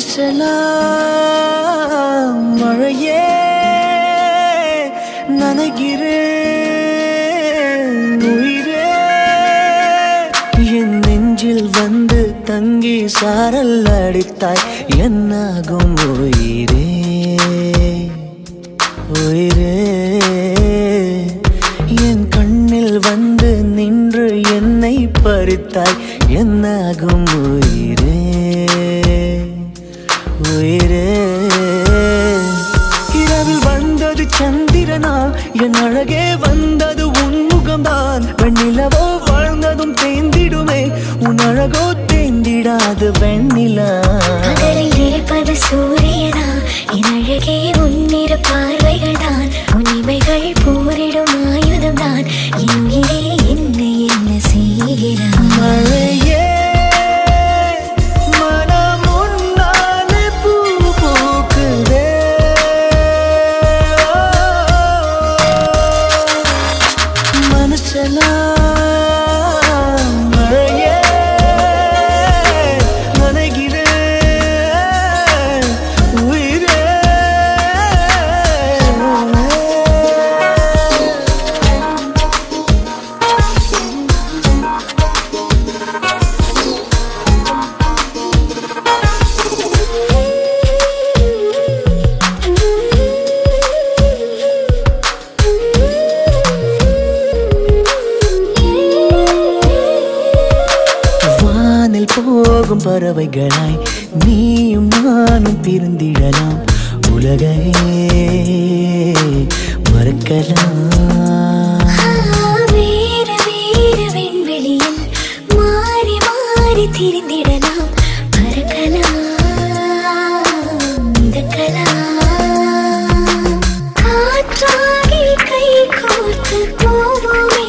மனசெல்லாம் மழையே நனைகிறேன் உயிரே என் நெஞ்சில் வந்து தங்கி சாரல் அடித்தாய் என்னாகும் உயிரே உயிரே என் கண்ணில் வந்து நின்று என்னை பறித்தாய் என்னாகும் உயிரே உயிரே இரவில் வந்தது சந்திரனா என் அழகே வந்தது உன் முகம்தான் வெண்ணிலவோ வாழ்ந்ததும் தேந்திடுமே உன் அழகோ தேந்திடாது வெண்ணிலா பகலில் இருப்பது சூரியனா என் அழகே உன்னிற பார்வைகள் தான் உன்னிமைகள் போரிடும் ஆயுதம் தான் என் உயிரே என்னை என்ன செய்கிறான் மழையே மனம் உன்னாலே பூ பூக்குதே மனசெல்லாம் மழையே நனைகிறேன் உயிரே வானில் போகும் பறவைகளாய் நீயும் நானும் பிரிந்திடலாம் உலகையே மறக்கலாம் வேறு வேறு விண்வெளியில் மாறி மாறி திரிந்திடலாம் பறக்கலாம் மிதக்கலாம் காற்றாகி கை கோர்த்து போவோமே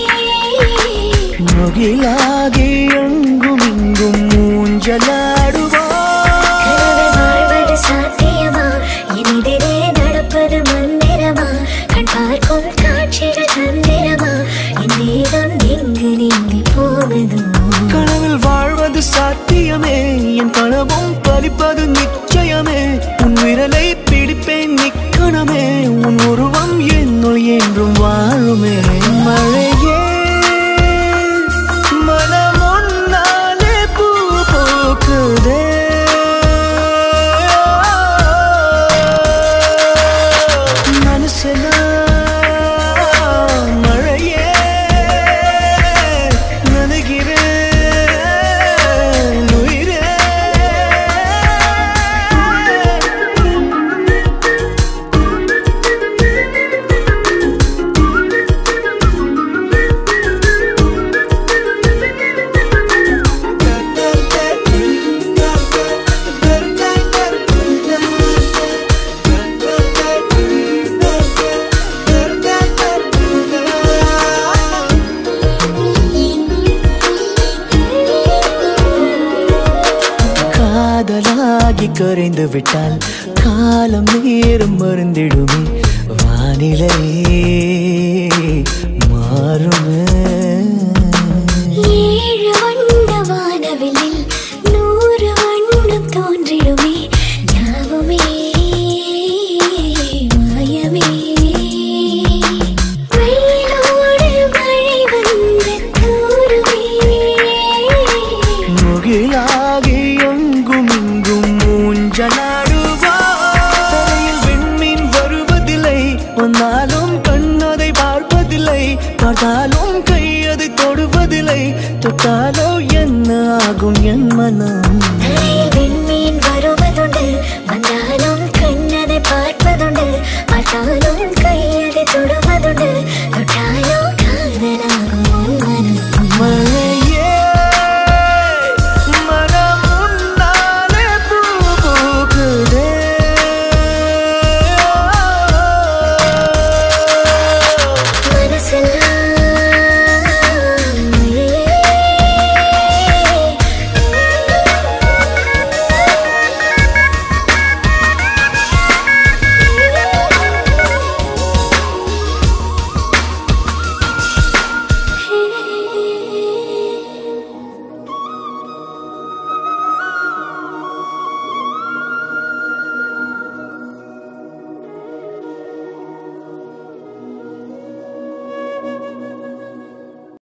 முகிலாகி எங்கும் இங்கும் மூஞ்சலாடுவா கனவு வாழ்வது சாத்தியமா எதிரே நடப்பது மந்திரமா கண் பார்க்கும் காட்சிகள் தந்திரமா என் தேகம் எங்கு நீங்கி போகுதோ கனவில் வாழ்வது சாத்தியமே என் கனவும் பலிப்பது நிச்சயமே உன் விரலை பிடிப்பேன் நிக்கணமே உன் உருவம் என்னுள் என்றும் வாழுமே மழையே மனம் உன்னாலே பூ பூக்குதே மனசெல்லாம் மழையே நனைகிறேன் உயிரே காதலாகி கரைந்து விட்டால் காலம் நேரம் மருந்திடுமே வானிலை மாறுமே